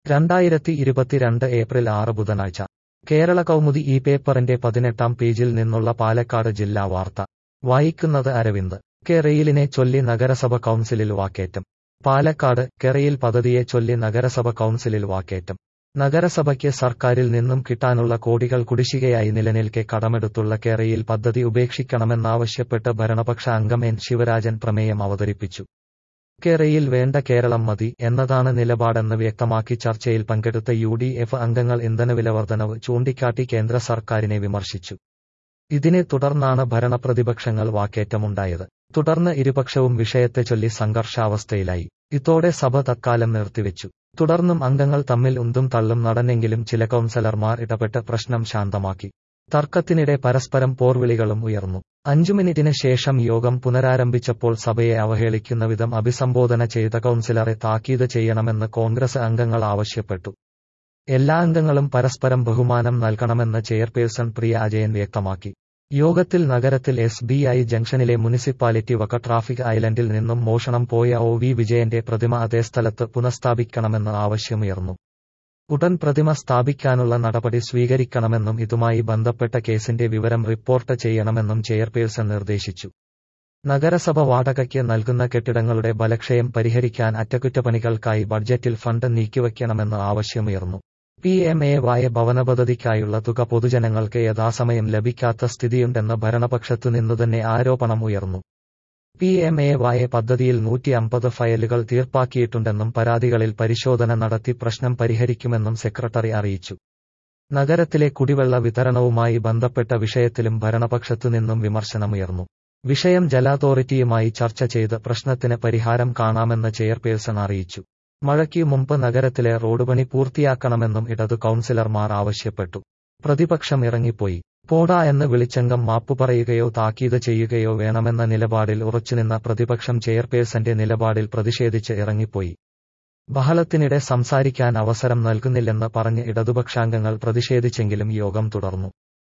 രണ്ടായിരത്തി ഇരുപത്തിരണ്ട് ഏപ്രിൽ ആറ് ബുധനാഴ്ച കേരള കൗമുദി ഈ പേപ്പറിന്റെ പതിനെട്ടാം പേജിൽ നിന്നുള്ള പാലക്കാട് ജില്ലാ വാർത്ത വായിക്കുന്നത് അരവിന്ദ് കെറയിലിനെ ചൊല്ലി നഗരസഭ കൗൺസിലിൽ വാക്കേറ്റം പാലക്കാട് കെറയിൽ പദ്ധതിയെ ചൊല്ലി നഗരസഭ കൗൺസിലിൽ വാക്കേറ്റം നഗരസഭയ്ക്ക് സർക്കാരിൽ നിന്നും കിട്ടാനുള്ള കോടികൾ കുടിശ്ശികയായി നിലനിൽക്കെ കടമെടുത്തുള്ള കേരയിൽ പദ്ധതി ഉപേക്ഷിക്കണമെന്നാവശ്യപ്പെട്ട് ഭരണപക്ഷ അംഗം എൻ ശിവരാജൻ പ്രമേയം അവതരിപ്പിച്ചു കേരയിൽ വേണ്ട കേരളം മതി എന്നതാണ് നിലപാടെന്ന് വ്യക്തമാക്കി ചർച്ചയിൽ പങ്കെടുത്ത യു ഡി എഫ് അംഗങ്ങൾ ഇന്ധനവില വർധനവ് ചൂണ്ടിക്കാട്ടി കേന്ദ്ര സർക്കാരിനെ വിമർശിച്ചു ഇതിനെ തുടർന്നാണ് ഭരണപ്രതിപക്ഷങ്ങൾ വാക്കേറ്റമുണ്ടായത് തുടർന്ന് ഇരുപക്ഷവും വിഷയത്തെ ചൊല്ലി സംഘർഷാവസ്ഥയിലായി ഇതോടെ സഭ തത്കാലം നിർത്തിവെച്ചു തുടർന്നും അംഗങ്ങൾ തമ്മിൽ ഉന്തും തള്ളും നടന്നെങ്കിലും ചില കൗൺസലർമാർ ഇടപെട്ട് പ്രശ്നം ശാന്തമാക്കി തർക്കത്തിനിടെ പരസ്പരം പോർവിളികളും ഉയർന്നു അഞ്ചു മിനിറ്റിന് ശേഷം യോഗം പുനരാരംഭിച്ചപ്പോൾ സഭയെ അവഹേളിക്കുന്ന വിധം അഭിസംബോധന ചെയ്ത കൗൺസിലറെ താക്കീത് ചെയ്യണമെന്ന് കോൺഗ്രസ് അംഗങ്ങൾ ആവശ്യപ്പെട്ടു എല്ലാ അംഗങ്ങളും പരസ്പരം ബഹുമാനം നൽകണമെന്ന് ചെയർപേഴ്സൺ പ്രിയ അജയൻ വ്യക്തമാക്കി യോഗത്തിൽ നഗരത്തിൽ എസ് ബി ഐ ജംഗ്ഷനിലെ മുനിസിപ്പാലിറ്റി വക ട്രാഫിക് ഐലൻഡിൽ നിന്നും മോഷണം പോയ ഒ വി വിജയന്റെ പ്രതിമ അതേ സ്ഥലത്ത് പുനഃസ്ഥാപിക്കണമെന്ന് ആവശ്യമുയർന്നു ഉടൻ പ്രതിമ സ്ഥാപിക്കാനുള്ള നടപടി സ്വീകരിക്കണമെന്നും ഇതുമായി ബന്ധപ്പെട്ട കേസിന്റെ വിവരം റിപ്പോർട്ട് ചെയ്യണമെന്നും ചെയർപേഴ്സൺ നിർദ്ദേശിച്ചു നഗരസഭ വാടകയ്ക്ക് നൽകുന്ന കെട്ടിടങ്ങളുടെ ബലക്ഷയം പരിഹരിക്കാൻ അറ്റകുറ്റപ്പണികൾക്കായി ബഡ്ജറ്റിൽ ഫണ്ട് നീക്കിവയ്ക്കണമെന്ന് ആവശ്യമുയർന്നു പി എം എ വായ ഭവന പദ്ധതിക്കായുള്ള തുക പൊതുജനങ്ങൾക്ക് യഥാസമയം ലഭിക്കാത്ത സ്ഥിതിയുണ്ടെന്ന് ഭരണപക്ഷത്തു നിന്നുതന്നെ ആരോപണം ഉയർന്നു പി എം എ വായ പദ്ധതിയിൽ നൂറ്റി അമ്പത് ഫയലുകൾ തീർപ്പാക്കിയിട്ടുണ്ടെന്നും പരാതികളിൽ പരിശോധന നടത്തി പ്രശ്നം പരിഹരിക്കുമെന്നും സെക്രട്ടറി അറിയിച്ചു നഗരത്തിലെ കുടിവെള്ള വിതരണവുമായി ബന്ധപ്പെട്ട വിഷയത്തിലും ഭരണപക്ഷത്തു നിന്നും വിമർശനമുയർന്നു വിഷയം ജല അതോറിറ്റിയുമായി ചർച്ച ചെയ്ത് പ്രശ്നത്തിന് പരിഹാരം കാണാമെന്ന് ചെയർപേഴ്സൺ അറിയിച്ചു മഴയ്ക്ക് മുമ്പ് നഗരത്തിലെ റോഡ് പണി പൂർത്തിയാക്കണമെന്നും ഇടതു കൗൺസിലർമാർ ആവശ്യപ്പെട്ടു പ്രതിപക്ഷം ഇറങ്ങിപ്പോയി പോടാ എന്ന് വിളിച്ചംഗം മാപ്പു പറയുകയോ താക്കീത് ചെയ്യുകയോ വേണമെന്ന നിലപാടിൽ ഉറച്ചുനിന്ന പ്രതിപക്ഷം ചെയർപേഴ്സന്റെ നിലപാടിൽ പ്രതിഷേധിച്ച് ഇറങ്ങിപ്പോയി ബഹളത്തിനിടെ സംസാരിക്കാൻ അവസരം നൽകുന്നില്ലെന്ന് പറഞ്ഞ് ഇടതുപക്ഷാംഗങ്ങൾ പ്രതിഷേധിച്ചെങ്കിലും യോഗം തുടർന്നു